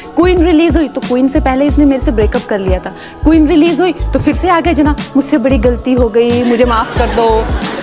Queen release हुई तो queen से पहले इसने मेरे से ब्रेकअप कर लिया था क्वीन रिलीज हुई तो फिर से आ गया जना मुझसे बड़ी गलती हो गई मुझे माफ कर दो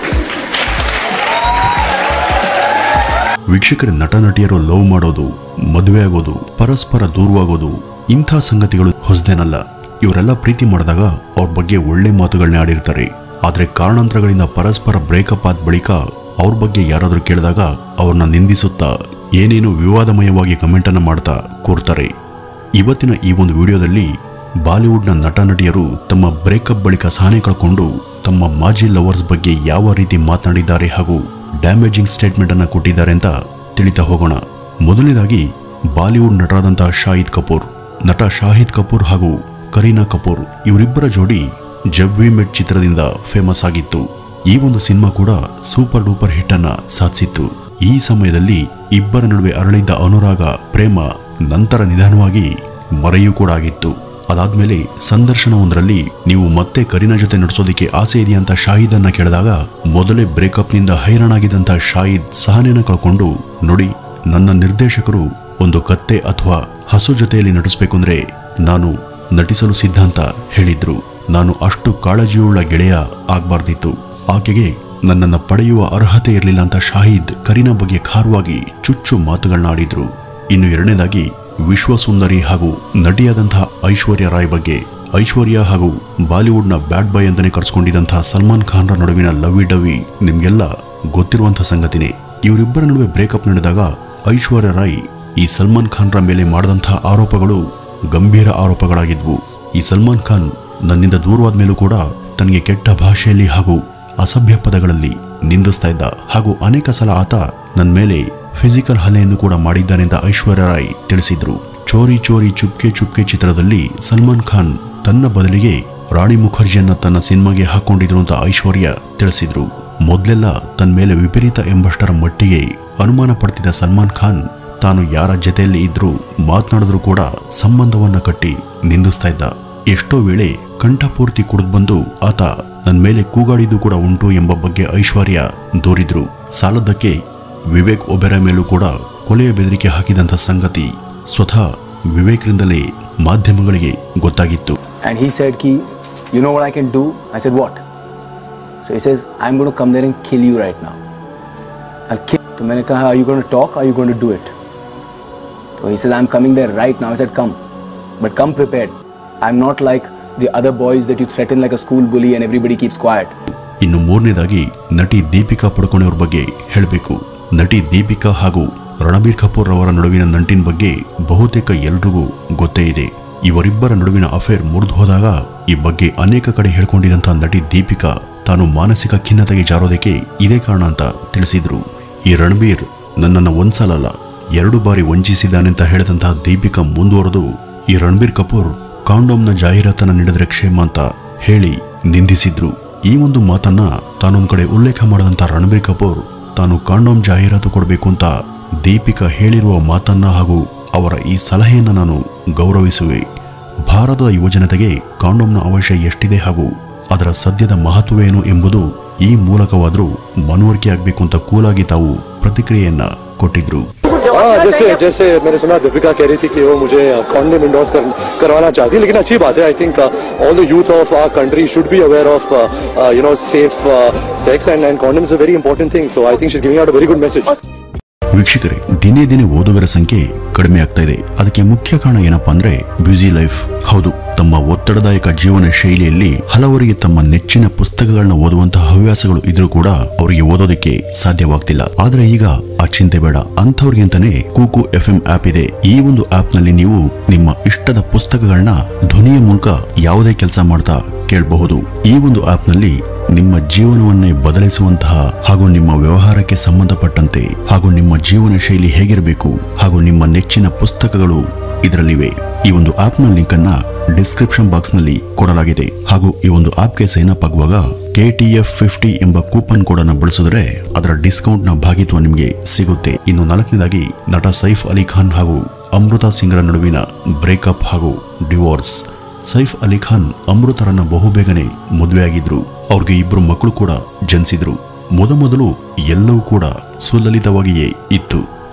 ವೀಕ್ಷಕರ ನಟ ನಟಿಯರು ಲವ್ ಮಾಡೋದು ಮದುವೆ ಆಗೋದು ಪರಸ್ಪರ ದೂರವಾಗೋದು ಇಂಥ ಸಂಗತಿಗಳು ಹೊಸದೇನಲ್ಲ ಇವರೆಲ್ಲ ಪ್ರೀತಿ ಮಾಡಿದಾಗ ಅವ್ರ ಬಗ್ಗೆ ಒಳ್ಳೆ ಮಾತುಗಳನ್ನ ಆಡಿರ್ತಾರೆ ಆದ್ರೆ ಕಾರಣಾಂತರಗಳಿಂದ ಪರಸ್ಪರ ಬ್ರೇಕಪ್ ಆದ ಬಳಿಕ ಅವ್ರ ಬಗ್ಗೆ ಯಾರಾದರೂ ಕೇಳಿದಾಗ ಅವ್ರನ್ನ ನಿಂದಿಸುತ್ತಾ ಏನೇನು ವಿವಾದಮಯವಾಗಿ ಕಮೆಂಟ್ ಅನ್ನ ಮಾಡ್ತಾ ಕೂರ್ತಾರೆ ಇವತ್ತಿನ ಈ ಒಂದು ವಿಡಿಯೋದಲ್ಲಿ ಬಾಲಿವುಡ್ನ ನಟ ನಟಿಯರು ತಮ್ಮ ಬ್ರೇಕಪ್ ಬಳಿಕ ಸಹನೆ ಕಳ್ಕೊಂಡು ತಮ್ಮ ಮಾಜಿ ಲವರ್ಸ್ ಬಗ್ಗೆ ಯಾವ ರೀತಿ ಮಾತನಾಡಿದ್ದಾರೆ ಹಾಗೂ ಡ್ಯಾಮೇಜಿಂಗ್ ಸ್ಟೇಟ್ಮೆಂಟ್ ಅನ್ನ ಕೊಟ್ಟಿದ್ದಾರೆ ಅಂತ ತಿಳಿತಾ ಹೋಗೋಣ ಮೊದಲನೇದಾಗಿ ಬಾಲಿವುಡ್ ನಟರಾದಂತಹ ಶಾಹಿದ್ ಕಪೂರ್ ನಟ ಶಾಹಿದ್ ಕಪೂರ್ ಹಾಗೂ ಕರೀನಾ ಕಪೂರ್ ಇವರಿಬ್ಬರ ಜೋಡಿ ಜಬ್ ವಿ ಮೆಟ್ ಚಿತ್ರದಿಂದ ಫೇಮಸ್ ಆಗಿತ್ತು ಈ ಒಂದು ಸಿನಿಮಾ ಕೂಡ ಸೂಪರ್ ಡೂಪರ್ ಹಿಟ್ ಅನ್ನ ಸಾಧಿಸಿತ್ತು ಈ ಸಮಯದಲ್ಲಿ ಇಬ್ಬರ ನಡುವೆ ಅರಳಿದ್ದ ಅನುರಾಗ ಪ್ರೇಮ ನಂತರ ನಿಧಾನವಾಗಿ ಮರೆಯೂ ಕೂಡ ಆಗಿತ್ತು ಅದಾದ್ಮೇಲೆ ಸಂದರ್ಶನವೊಂದರಲ್ಲಿ ನೀವು ಮತ್ತೆ ಕರೀನಾ ಜೊತೆ ನಡೆಸೋದಕ್ಕೆ ಆಸೆ ಇದೆಯಾ ಅಂತ ಶಾಹಿದ್ ಅನ್ನ ಕೇಳಿದಾಗ ಮೊದಲೇ ಬ್ರೇಕಪ್ ನಿಂದ ಹೈರಾಣಾಗಿದ್ದಂತ ಶಾಹಿದ್ ಸಹನೆನ ಕಳ್ಕೊಂಡು ನೋಡಿ ನನ್ನ ನಿರ್ದೇಶಕರು ಒಂದು ಕತ್ತೆ ಅಥವಾ ಹಸು ಜೊತೆಯಲ್ಲಿ ನಟಿಸ್ಬೇಕು ಅಂದ್ರೆ ನಾನು ನಟಿಸಲು ಸಿದ್ಧ ಅಂತ ಹೇಳಿದ್ರು ನಾನು ಅಷ್ಟು ಕಾಳಜಿಯುಳ್ಳ ಗೆಳೆಯ ಆಗ್ಬಾರ್ದಿತ್ತು ಆಕೆಗೆ ನನ್ನನ್ನು ಪಡೆಯುವ ಅರ್ಹತೆ ಇರಲಿಲ್ಲ ಅಂತ ಶಾಹಿದ್ ಕರೀನಾ ಬಗ್ಗೆ ಖಾರವಾಗಿ ಚುಚ್ಚು ಮಾತುಗಳನ್ನ ಆಡಿದ್ರು ಇನ್ನು ಎರಡನೇದಾಗಿ ವಿಶ್ವಸುಂದರಿ ಹಾಗೂ ನಟಿಯಾದಂತಹ ಐಶ್ವರ್ಯ ರಾಯ್ ಬಗ್ಗೆ ಐಶ್ವರ್ಯ ಹಾಗೂ ಬಾಲಿವುಡ್ನ ಬ್ಯಾಡ್ ಬಾಯ್ ಅಂತಾನೆ ಕರೆಸ್ಕೊಂಡಿದ್ದಂತಹ ಸಲ್ಮಾನ್ ಖಾನ್ರ ನಡುವಿನ ಲವಿ ಡವಿ ನಿಮ್ಗೆಲ್ಲ ಗೊತ್ತಿರುವಂತಹ ಸಂಗತಿನೇ ಇವರಿಬ್ಬರ ನಡುವೆ ಬ್ರೇಕಪ್ ನಡೆದಾಗ ಐಶ್ವರ್ಯ ರಾಯ್ ಈ ಸಲ್ಮಾನ್ ಖಾನ್ರ ಮೇಲೆ ಮಾಡಿದಂತಹ ಆರೋಪಗಳು ಗಂಭೀರ ಆರೋಪಗಳಾಗಿದ್ವು ಈ ಸಲ್ಮಾನ್ ಖಾನ್ ನನ್ನಿಂದ ದೂರವಾದ ಮೇಲೂ ಕೂಡ ತನಗೆ ಕೆಟ್ಟ ಭಾಷೆಯಲ್ಲಿ ಹಾಗೂ ಅಸಭ್ಯ ಪದಗಳಲ್ಲಿ ನಿಂದಿಸ್ತಾ ಇದ್ದ ಹಾಗೂ ಅನೇಕ ಸಲ ಆತ ನನ್ನ ಮೇಲೆ ಫಿಸಿಕಲ್ ಹಲ್ಲೆಯನ್ನು ಕೂಡ ಮಾಡಿದ್ದಾನೆ ಅಂತ ಐಶ್ವರ್ಯ ರಾಯ್ ತಿಳಿಸಿದ್ರು ಚೋರಿ ಚೋರಿ ಚುಪ್ಕೆ ಚುಪ್ಕೆ ಚಿತ್ರದಲ್ಲಿ ಸಲ್ಮಾನ್ ಖಾನ್ ತನ್ನ ಬದಲಿಗೆ ರಾಣಿ ಮುಖರ್ಜಿಯನ್ನ ತನ್ನ ಸಿನಿಮಾಗೆ ಹಾಕೊಂಡಿದ್ರು ಅಂತ ಐಶ್ವರ್ಯ ತಿಳಿಸಿದ್ರು ಮೊದಲೆಲ್ಲ ತನ್ನ ಮೇಲೆ ವಿಪರೀತ ಎಂಬಷ್ಟರ ಮಟ್ಟಿಗೆ ಅನುಮಾನ ಪಡ್ತಿದ್ದ ಸಲ್ಮಾನ್ ಖಾನ್ ತಾನು ಯಾರ ಜೊತೆಯಲ್ಲಿ ಇದ್ರೂ ಮಾತನಾಡಿದ್ರು ಕೂಡ ಸಂಬಂಧವನ್ನ ಕಟ್ಟಿ ನಿಂದಿಸ್ತಾ ಇದ್ದ ಎಷ್ಟೋ ವೇಳೆ ಕಂಠಪೂರ್ತಿ ಕುಡಿದು ಬಂದು ಆತ ನನ್ನ ಮೇಲೆ ಕೂಗಾಡಿದ್ದು ಕೂಡ ಉಂಟು ಎಂಬ ಬಗ್ಗೆ ಐಶ್ವರ್ಯ ದೂರಿದ್ರು ಸಾಲದ್ದಕ್ಕೆ ವಿವೇಕ್ ಒಬೆರ ಮೇಲೂ ಕೂಡ ಕೊಲೆಯ ಬೆದರಿಕೆ ಹಾಕಿದಂಥ ಸಂಗತಿ ಸ್ವತಃ ವಿವೇಕ್ರಿಂದಲೇ ಮಾಧ್ಯಮಗಳಿಗೆ ಗೊತ್ತಾಗಿತ್ತು And he said, Ki, you know what I can do? I said, what? So he says, I'm going to come there and kill you right now. I'll kill So मैंने कहा, are you going to talk? Are you going to do it? So he says, I'm coming there right now. I said, come. But come prepared. I'm not like the other boys that you threaten like a school bully and everybody keeps quiet. ಇನ್ನು ಮೂರನೇದಾಗಿ ನಟಿ ದೀಪಿಕಾ ಪಡುಕೋಣೆ ಅವ್ರ ಬಗ್ಗೆ ಹೇಳಬೇಕು ನಟಿ ದೀಪಿಕಾ ಹಾಗೂ ರಣಬೀರ್ ಕಪೂರ್ ಅವರ ನಡುವಿನ ನಂಟಿನ ಬಗ್ಗೆ ಬಹುತೇಕ ಎಲ್ರಿಗೂ ಗೊತ್ತೇ ಇದೆ ಇವರಿಬ್ಬರ ನಡುವಿನ ಅಫೇರ್ ಮುರಿದು ಹೋದಾಗ ಈ ಬಗ್ಗೆ ಅನೇಕ ಕಡೆ ಹೇಳ್ಕೊಂಡಿದ್ದಂಥ ನಟಿ ದೀಪಿಕಾ ತಾನು ಮಾನಸಿಕ ಖಿನ್ನತೆಗೆ ಜಾರೋದಕ್ಕೆ ಇದೇ ಕಾರಣ ಅಂತ ತಿಳಿಸಿದ್ರು ಈ ರಣಬೀರ್ ನನ್ನನ್ನು ಒಂದ್ಸಲ ಅಲ್ಲ ಎರಡು ಬಾರಿ ವಂಚಿಸಿದ್ದಾನೆ ಅಂತ ಹೇಳಿದಂತಹ ದೀಪಿಕಾ ಮುಂದುವರೆದು ಈ ರಣಬೀರ್ ಕಪೂರ್ ಕಾಂಡೋಮ್ನ ಜಾಹೀರಾತನ್ನ ನೀಡಿದ್ರೆ ಕ್ಷೇಮ ಅಂತ ಹೇಳಿ ನಿಂದಿಸಿದ್ರು ಈ ಒಂದು ಮಾತನ್ನ ತಾನೊಂದ್ ಕಡೆ ಉಲ್ಲೇಖ ಮಾಡಿದಂತ ರಣಬೀರ್ ಕಪೂರ್ ತಾನು ಕಾಂಡೋಮ್ ಜಾಹೀರಾತು ಕೊಡಬೇಕು ಅಂತ ದೀಪಿಕಾ ಹೇಳಿರುವ ಮಾತನ್ನ ಹಾಗೂ ಅವರ ಈ ಸಲಹೆಯನ್ನ ನಾನು ಗೌರವಿಸುವೆ ಭಾರತದ ಯುವಜನತೆಗೆ ಕಾಂಡೋಮ್ನ ಅವಶ್ಯ ಎಷ್ಟಿದೆ ಹಾಗೂ ಅದರ ಸದ್ಯದ ಮಹತ್ವವೇನು ಎಂಬುದು ಈ ಮೂಲಕವಾದರೂ ಮನವರಿಕೆ ಆಗಬೇಕು ಅಂತ ಕೂಲಾಗಿ ತಾವು ಪ್ರತಿಕ್ರಿಯೆಯನ್ನ ಕೊಟ್ಟಿದ್ರು हाँ जैसे जैसे मैंने सुना दीपिका कह रही थी कि वो मुझे कॉन्डम इंडोर्स कर, करवाना चाहती है लेकिन अच्छी बात है I think all the youth of our country should be aware of you know safe sex and and condom is a very important thing so I think she is giving out a very good message ವೀಕ್ಷಕರೇ ದಿನೇ ದಿನೇ ಓದುಗರ ಸಂಖ್ಯೆ ಕಡಿಮೆ ಆಗ್ತಾ ಇದೆ ಅದಕ್ಕೆ ಮುಖ್ಯ ಕಾರಣ ಏನಪ್ಪಾ ಅಂದ್ರೆ ಬ್ಯುಸಿ ಲೈಫ್ ಹೌದು ತಮ್ಮ ಒತ್ತಡದಾಯಕ ಜೀವನ ಶೈಲಿಯಲ್ಲಿ ಹಲವರಿಗೆ ತಮ್ಮ ನೆಚ್ಚಿನ ಪುಸ್ತಕಗಳನ್ನ ಓದುವಂತಹ ಹವ್ಯಾಸಗಳು ಇದ್ರೂ ಕೂಡ ಅವರಿಗೆ ಓದೋದಕ್ಕೆ ಸಾಧ್ಯವಾಗ್ತಿಲ್ಲ ಆದ್ರೆ ಈಗ ಆ ಚಿಂತೆ ಬೇಡ ಅಂಥವ್ರಿಗೆ ಅಂತಾನೆ ಕೂಕು ಎಫ್ ಎಂ ಆಪ್ ಇದೆ ಈ ಒಂದು ಆಪ್ ನಲ್ಲಿ ನೀವು ನಿಮ್ಮ ಇಷ್ಟದ ಪುಸ್ತಕಗಳನ್ನ ಧ್ವನಿಯ ಮೂಲಕ ಯಾವುದೇ ಕೆಲಸ ಮಾಡ್ತಾ ಕೇಳಬಹುದು ಈ ಒಂದು ಆಪ್ ನಲ್ಲಿ ನಿಮ್ಮ ಜೀವನವನ್ನೇ ಬದಲಿಸುವಂತಹ ಹಾಗೂ ನಿಮ್ಮ ವ್ಯವಹಾರಕ್ಕೆ ಸಂಬಂಧಪಟ್ಟಂತೆ ಹಾಗೂ ನಿಮ್ಮ ಜೀವನ ಶೈಲಿ ಹೇಗಿರಬೇಕು ಹಾಗೂ ನಿಮ್ಮ ನೆಚ್ಚಿನ ಪುಸ್ತಕಗಳು ಇದರಲ್ಲಿವೆ ಈ ಒಂದು ಆಪ್ನ ಲಿಂಕ್ ಅನ್ನ ಡಿಸ್ಕ್ರಿಪ್ಷನ್ ಬಾಕ್ಸ್ ನಲ್ಲಿ ಕೊಡಲಾಗಿದೆ ಹಾಗೂ ಈ ಒಂದು ಆಪ್ಗೆ ಸೈನ್ ಅಪ್ ಆಗುವಾಗ ಕೆ ಟಿ ಎಫ್ ಫಿಫ್ಟಿ ಎಂಬ ಕೂಪನ್ ಕೋಡ್ ಅನ್ನು ಬಳಸಿದ್ರೆ ಅದರ ಡಿಸ್ಕೌಂಟ್ ನ ಭಾಗಿತ್ವ ನಿಮಗೆ ಸಿಗುತ್ತೆ ಇನ್ನು ನಾಲ್ಕನೇದಾಗಿ ನಟ ಸೈಫ್ ಅಲಿ ಖಾನ್ ಹಾಗೂ ಅಮೃತಾ ಸಿಂಗ್ರ ನಡುವಿನ ಬ್ರೇಕಪ್ ಹಾಗೂ ಡಿವೋರ್ಸ್ ಸೈಫ್ ಅಲಿ ಖಾನ್ ಅಮೃತರನ್ನ ಬಹುಬೇಗನೆ ಮದುವೆಯಾಗಿದ್ರು ಅವ್ರಿಗೆ ಇಬ್ರು ಮಕ್ಕಳು ಕೂಡ ಜನಿಸಿದ್ರು ಮೊದಮೊದಲು ಎಲ್ಲವೂ ಕೂಡ ಸುಲಲಿತವಾಗಿಯೇ ಇತ್ತು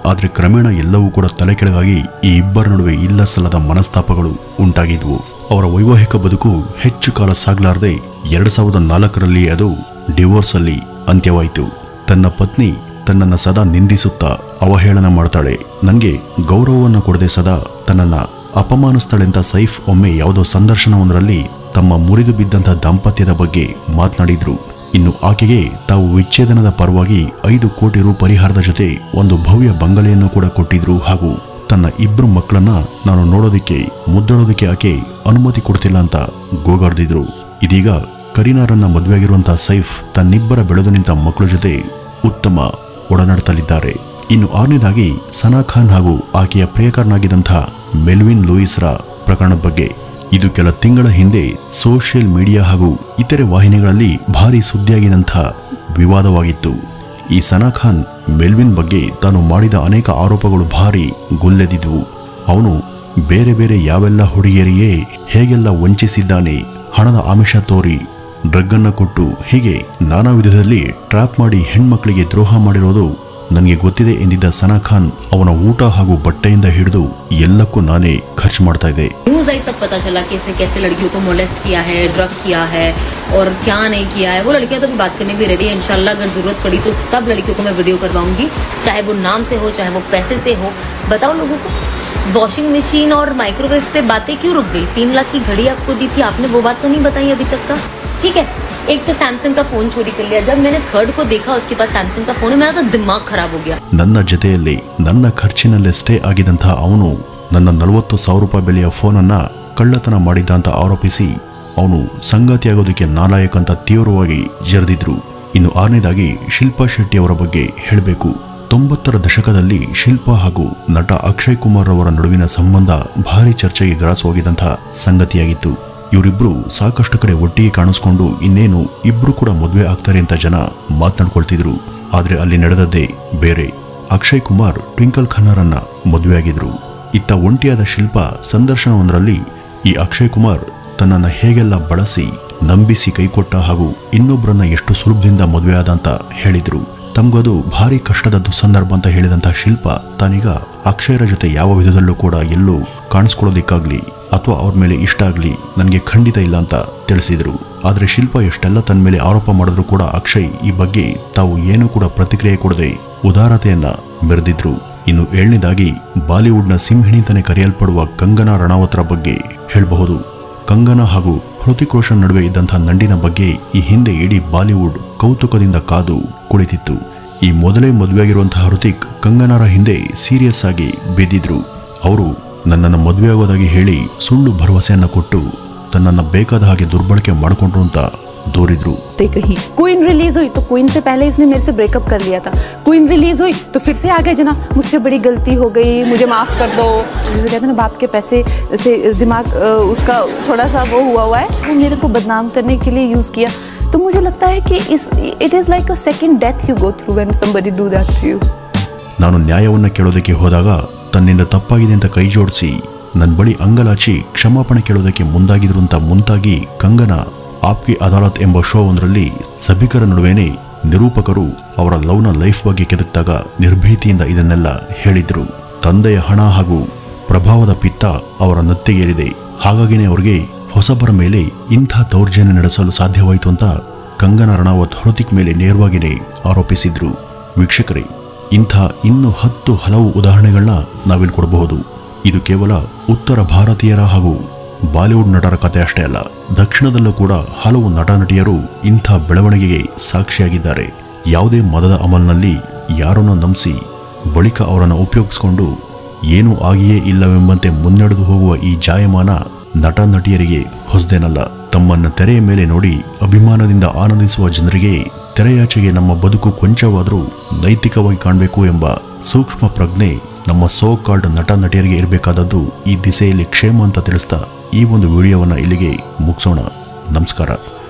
ಆದರೆ ಕ್ರಮೇಣ ಎಲ್ಲವೂ ಕೂಡ ತಲೆ ಕೆಳಗಾಗಿ ಈ ಇಬ್ಬರ ನಡುವೆ ಇಲ್ಲ ಸಲ್ಲದ ಮನಸ್ತಾಪಗಳು ಉಂಟಾಗಿದ್ವು ಅವರ ವೈವಾಹಿಕ ಬದುಕು ಹೆಚ್ಚು ಕಾಲ ಸಾಗಲಾರದೆ ಎರಡ್ ಸಾವಿರದ ನಾಲ್ಕರಲ್ಲಿ ಅದು ಡಿವೋರ್ಸ್ ಅಲ್ಲಿ ಅಂತ್ಯವಾಯಿತು ತನ್ನ ಪತ್ನಿ ತನ್ನನ್ನ ಸದಾ ನಿಂದಿಸುತ್ತಾ ಅವಹೇಳನ ಮಾಡ್ತಾಳೆ ನನಗೆ ಗೌರವವನ್ನು ಕೊಡದೆ ಸದಾ ತನ್ನನ್ನ ಅಪಮಾನಿಸ್ತಾಳೆಂತ ಸೈಫ್ ಒಮ್ಮೆ ಯಾವುದೋ ಸಂದರ್ಶನವೊಂದರಲ್ಲಿ ತಮ್ಮ ಮುರಿದು ಬಿದ್ದಂಥ ದಾಂಪತ್ಯದ ಬಗ್ಗೆ ಮಾತನಾಡಿದ್ರು ಇನ್ನು ಆಕೆಗೆ ತಾವು ವಿಚ್ಛೇದನದ ಪರವಾಗಿ ಐದು ಕೋಟಿ ರು ಪರಿಹಾರದ ಜೊತೆ ಒಂದು ಭವ್ಯ ಬಂಗಲೆಯನ್ನು ಕೂಡ ಕೊಟ್ಟಿದ್ರು ಹಾಗೂ ತನ್ನ ಇಬ್ರು ಮಕ್ಕಳನ್ನ ನಾನು ನೋಡೋದಕ್ಕೆ ಮುದ್ದಳೋದಕ್ಕೆ ಆಕೆ ಅನುಮತಿ ಕೊಡ್ತಿಲ್ಲ ಅಂತ ಗೋಗಾರ್ದಿದ್ರು ಇದೀಗ ಕರೀನಾರನ್ನ ಮದುವೆಯಾಗಿರುವಂಥ ಸೈಫ್ ತನ್ನಿಬ್ಬರ ಬೆಳೆದು ನಿಂತ ಮಕ್ಕಳ ಜೊತೆ ಉತ್ತಮ ಒಡನಾಡ್ತಲಿದ್ದಾರೆ ಇನ್ನು ಆರನೇದಾಗಿ ಸನಾ ಖಾನ್ ಹಾಗೂ ಆಕೆಯ ಪ್ರಿಯಕರನಾಗಿದ್ದಂಥ ಮೆಲ್ವಿನ್ ಲೂಯಿಸ್ರ ಪ್ರಕರಣದ ಬಗ್ಗೆ ಇದು ಕೆಲ ತಿಂಗಳ ಹಿಂದೆ ಸೋಷಿಯಲ್ ಮೀಡಿಯಾ ಹಾಗೂ ಇತರೆ ವಾಹಿನಿಗಳಲ್ಲಿ ಭಾರಿ ಸುದ್ದಿಯಾಗಿದ್ದಂಥ ವಿವಾದವಾಗಿತ್ತು ಈ ಸನಾ ಖಾನ್ ಮೆಲ್ವಿನ್ ಬಗ್ಗೆ ತಾನು ಮಾಡಿದ ಅನೇಕ ಆರೋಪಗಳು ಭಾರಿ ಗುಲ್ಲೆದಿದ್ವು ಅವನು ಬೇರೆ ಬೇರೆ ಯಾವೆಲ್ಲ ಹುಡುಗಿಯರಿಗೆ ಹೇಗೆಲ್ಲ ವಂಚಿಸಿದ್ದಾನೆ ಹಣದ ಆಮಿಷ ತೋರಿ ಡ್ರಗ್ ಅನ್ನ ಕೊಟ್ಟು ಹೀಗೆ ನಾನಾ ವಿಧದಲ್ಲಿ ಟ್ರ್ಯಾಪ್ ಮಾಡಿ ಹೆಣ್ಮಕ್ಳಿಗೆ ದ್ರೋಹ ಮಾಡಿರೋದು ನನಗೆ ಗೊತ್ತಿದೆ ಎಂದಿದ್ದ ಸನಾ ಖಾನ್ ಅವನ ಊಟ ಹಾಗೂ ಬಟ್ಟೆಯಿಂದ ಹಿಡಿದು ಎಲ್ಲಕ್ಕೂ ನಾನೇ ಖರ್ಚು ಮಾಡ್ತಾ ಇದ್ದೆ न्यूज आई तब पता चला कि इसने कैसे लड़कियों को मोलेस्ट किया है ड्रग किया है और क्या नहीं किया है वो लड़कियां तो अभी बात करने भी रेडी है इंशाल्लाह अगर जरूरत पड़ी तो सब लड़कियों को मैं वीडियो करवाऊंगी चाहे वो नाम से हो चाहे वो पैसे से हो बताओ लोगों को वॉशिंग मशीन और माइक्रोवेव पे बातें क्यों रुक गई तीन लाख की घड़ी आपको दी थी आपने वो बात तो नहीं बताई अभी तक का ठीक है एक तो सैमसंग का फोन चोरी कर लिया जब मैंने थर्ड को देखा उसके पास सैमसंग का फोन है मेरा तो दिमाग खराब हो गया ನನ್ನ ಜೊತೆಯಲ್ಲಿ ನನ್ನ ಖರ್ಚಿನಲ್ಲೇ ಸ್ಟೇ ಆಗಿದ್ದಂಥ ಅವನು ನನ್ನ ನಲವತ್ತು ಸಾವಿರ ರೂಪಾಯಿ ಬೆಲೆಯ ಫೋನನ್ನ ಕಳ್ಳತನ ಮಾಡಿದ್ದ ಅಂತ ಆರೋಪಿಸಿ ಅವನು ಸಂಗಾತಿಯಾಗೋದಕ್ಕೆ ನಾಲಾಯಕ್ ಅಂತ ತೀವ್ರವಾಗಿ ಜರೆದಿದ್ರು ಇನ್ನು ಆರನೇದಾಗಿ ಶಿಲ್ಪಾ ಶೆಟ್ಟಿ ಅವರ ಬಗ್ಗೆ ಹೇಳಬೇಕು ತೊಂಬತ್ತರ ದಶಕದಲ್ಲಿ ಶಿಲ್ಪಾ ಹಾಗೂ ನಟ ಅಕ್ಷಯ್ ಕುಮಾರ್ ಅವರ ನಡುವಿನ ಸಂಬಂಧ ಭಾರಿ ಚರ್ಚೆಗೆ ಗ್ರಾಸವಾಗಿದ್ದಂಥ ಸಂಗತಿಯಾಗಿತ್ತು ಇವರಿಬ್ರು ಸಾಕಷ್ಟು ಕಡೆ ಒಟ್ಟಿಗೆ ಕಾಣಿಸ್ಕೊಂಡು ಇನ್ನೇನು ಇಬ್ರು ಕೂಡ ಮದುವೆ ಆಗ್ತಾರೆ ಅಂತ ಜನ ಮಾತನಾಡ್ಕೊಳ್ತಿದ್ರು ಆದ್ರೆ ಅಲ್ಲಿ ನಡೆದದ್ದೇ ಬೇರೆ ಅಕ್ಷಯ್ ಕುಮಾರ್ ಟ್ವಿಂಕಲ್ ಖನ್ನರನ್ನ ಮದುವೆಯಾಗಿದ್ರು ಇತ್ತ ಒಂಟಿಯಾದ ಶಿಲ್ಪ ಸಂದರ್ಶನವೊಂದರಲ್ಲಿ ಈ ಅಕ್ಷಯ್ ಕುಮಾರ್ ತನ್ನನ್ನ ಹೇಗೆಲ್ಲ ಬಳಸಿ ನಂಬಿಸಿ ಕೈಕೊಟ್ಟ ಹಾಗೂ ಇನ್ನೊಬ್ಬರನ್ನ ಎಷ್ಟು ಸುಲಭದಿಂದ ಮದುವೆಯಾದ ಅಂತ ಹೇಳಿದ್ರು ತಮ್ಗದು ಭಾರಿ ಕಷ್ಟದ ದುಸ್ಸಂದರ್ಭ ಅಂತ ಹೇಳಿದಂಥ ಶಿಲ್ಪ ತಾನೀಗ ಅಕ್ಷಯರ ಜೊತೆ ಯಾವ ವಿಧದಲ್ಲೂ ಕೂಡ ಎಲ್ಲೂ ಕಾಣಿಸ್ಕೊಳ್ಳೋದಿಕ್ಕಾಗ್ಲಿ ಅಥವಾ ಅವ್ರ ಮೇಲೆ ಇಷ್ಟ ಆಗ್ಲಿ ನನಗೆ ಖಂಡಿತ ಇಲ್ಲ ಅಂತ ತಿಳಿಸಿದ್ರು ಆದ್ರೆ ಶಿಲ್ಪ ಎಷ್ಟೆಲ್ಲ ತನ್ನ ಮೇಲೆ ಆರೋಪ ಮಾಡಿದ್ರು ಕೂಡ ಅಕ್ಷಯ್ ಈ ಬಗ್ಗೆ ತಾವು ಏನೂ ಕೂಡ ಪ್ರತಿಕ್ರಿಯೆ ಕೊಡದೆ ಉದಾರತೆಯನ್ನ ಮೆರೆದಿದ್ರು ಇನ್ನು ಏಳನೇದಾಗಿ ಬಾಲಿವುಡ್ನ ಸಿಂಹಿಣಿ ಅಂತಾನೆ ಕರೆಯಲ್ಪಡುವ ಕಂಗನಾ ರಣಾವತ್ರ ಬಗ್ಗೆ ಹೇಳಬಹುದು ಕಂಗನಾ ಹಾಗೂ ಹೃತಿಕ್ ರೋಷನ್ ನಡುವೆ ಇದ್ದಂಥ ನಂಡಿನ ಬಗ್ಗೆ ಈ ಹಿಂದೆ ಇಡೀ ಬಾಲಿವುಡ್ ಕೌತುಕದಿಂದ ಕಾದು ಕುಳಿತಿತ್ತು ಈ ಮೊದಲೇ ಮದುವೆಯಾಗಿರುವಂತಹ ಹೃತಿಕ್ ಕಂಗನಾರ ಹಿಂದೆ ಸೀರಿಯಸ್ ಆಗಿ ಬಿದ್ದಿದ್ರು ಅವರು ನನ್ನನ್ನು ಮದುವೆಯಾಗೋದಾಗಿ ಹೇಳಿ ಸುಳ್ಳು ಭರವಸೆಯನ್ನ ಕೊಟ್ಟು ತನ್ನನ್ನು ಬೇಕಾದ ಹಾಗೆ ದುರ್ಬಳಕೆ ಮಾಡಿಕೊಂಡ್ರು ಅಂತ ದೂರಿದ್ರು ते कहीं क्वीन रिलीज हुई तो क्वीन से पहले इसने मेरे से ब्रेकअप कर लिया था क्वीन रिलीज हुई तो फिर से आ गए जना मुझसे बड़ी गलती हो गई मुझे माफ कर दो जैसे कहते हैं ना बाप के पैसे से दिमाग अ, उसका थोड़ा सा वो हुआ हुआ है वो मेरे को बदनाम करने के लिए यूज़ किया तो मुझे लगता है कि इस it is like a second death you go through when somebody do that to you ನಾನು ನ್ಯಾಯವನ್ನು ಕೇಳೋದಕ್ಕೆ ಹೋದಾಗ ತನ್ನಿಂದ ತಪ್ಪಾಗಿದೆ ಅಂತ ಕೈ ಜೋಡಿಸಿ ನನ್ನ ಬಳಿ ಅಂಗಲಾಚಿ ಕ್ಷಮಾಪಣೆ ಕೇಳೋದಕ್ಕೆ ಮುಂದಾಗಿದ್ರು ಅಂತ ಮುಂತಾಗಿ ಕಂಗನ ಆಪ್ಗೆ ಅದಾಲತ್ ಎಂಬ ಶೋ ಒಂದರಲ್ಲಿ ಸಭಿಕರ ನಡುವೆನೇ ನಿರೂಪಕರು ಅವರ ಲವ್ನ ಲೈಫ್ ಬಗ್ಗೆ ಕೆದಕ್ದಾಗ ನಿರ್ಭೀತಿಯಿಂದ ಇದನ್ನೆಲ್ಲ ಹೇಳಿದ್ರು ತಂದೆಯ ಹಣ ಹಾಗೂ ಪ್ರಭಾವದ ಪಿತ್ತ ಅವರ ನತ್ತಿಗೇರಿದೆ ಹಾಗಾಗಿನೇ ಅವರಿಗೆ ಹೊಸಬರ ಮೇಲೆ ಇಂಥ ದೌರ್ಜನ್ಯ ನಡೆಸಲು ಸಾಧ್ಯವಾಯಿತು ಅಂತ ಕಂಗನ ರಣಾವತ್ ಹೃತಿಕ್ ಮೇಲೆ ನೇರವಾಗಿಯೇ ಆರೋಪಿಸಿದ್ರು ವೀಕ್ಷಕರೇ ಇಂಥ ಇನ್ನು ಹತ್ತು ಹಲವು ಉದಾಹರಣೆಗಳನ್ನ ನಾವಿಲ್ಲಿ ಕೊಡಬಹುದು ಇದು ಕೇವಲ ಉತ್ತರ ಭಾರತೀಯರ ಹಾಗೂ ಬಾಲಿವುಡ್ ನಟರ ಕಥೆ ಅಷ್ಟೇ ಅಲ್ಲ ದಕ್ಷಿಣದಲ್ಲೂ ಕೂಡ ಹಲವು ನಟ ನಟಿಯರು ಇಂಥ ಬೆಳವಣಿಗೆಗೆ ಸಾಕ್ಷಿಯಾಗಿದ್ದಾರೆ ಯಾವುದೇ ಮದದ ಅಮಲ್ನಲ್ಲಿ ಯಾರನ್ನೋ ನಂಬಿಸಿ ಬಳಿಕ ಅವರನ್ನು ಉಪಯೋಗಿಸಿಕೊಂಡು ಏನೂ ಆಗಿಯೇ ಇಲ್ಲವೆಂಬಂತೆ ಮುನ್ನಡೆದು ಹೋಗುವ ಈ ಜಾಯಮಾನ ನಟ ನಟಿಯರಿಗೆ ಹೊಸದೇನಲ್ಲ ತಮ್ಮನ್ನ ತೆರೆಯ ಮೇಲೆ ನೋಡಿ ಅಭಿಮಾನದಿಂದ ಆನಂದಿಸುವ ಜನರಿಗೆ ತೆರೆಯಾಚೆಗೆ ನಮ್ಮ ಬದುಕು ಕೊಂಚವಾದರೂ ನೈತಿಕವಾಗಿ ಕಾಣಬೇಕು ಎಂಬ ಸೂಕ್ಷ್ಮ ಪ್ರಜ್ಞೆ ನಮ್ಮ ಸೋ ಕಾಲ್ಡ್ ನಟ ನಟಿಯರಿಗೆ ಇರಬೇಕಾದದ್ದು ಈ ದಿಸೆಯಲ್ಲಿ ಕ್ಷೇಮ ಅಂತ ತಿಳಿಸ್ತಾ ಈ ಒಂದು ವಿಡಿಯೋವನ್ನು ಇಲ್ಲಿಗೆ ಮುಗಿಸೋಣ ನಮಸ್ಕಾರ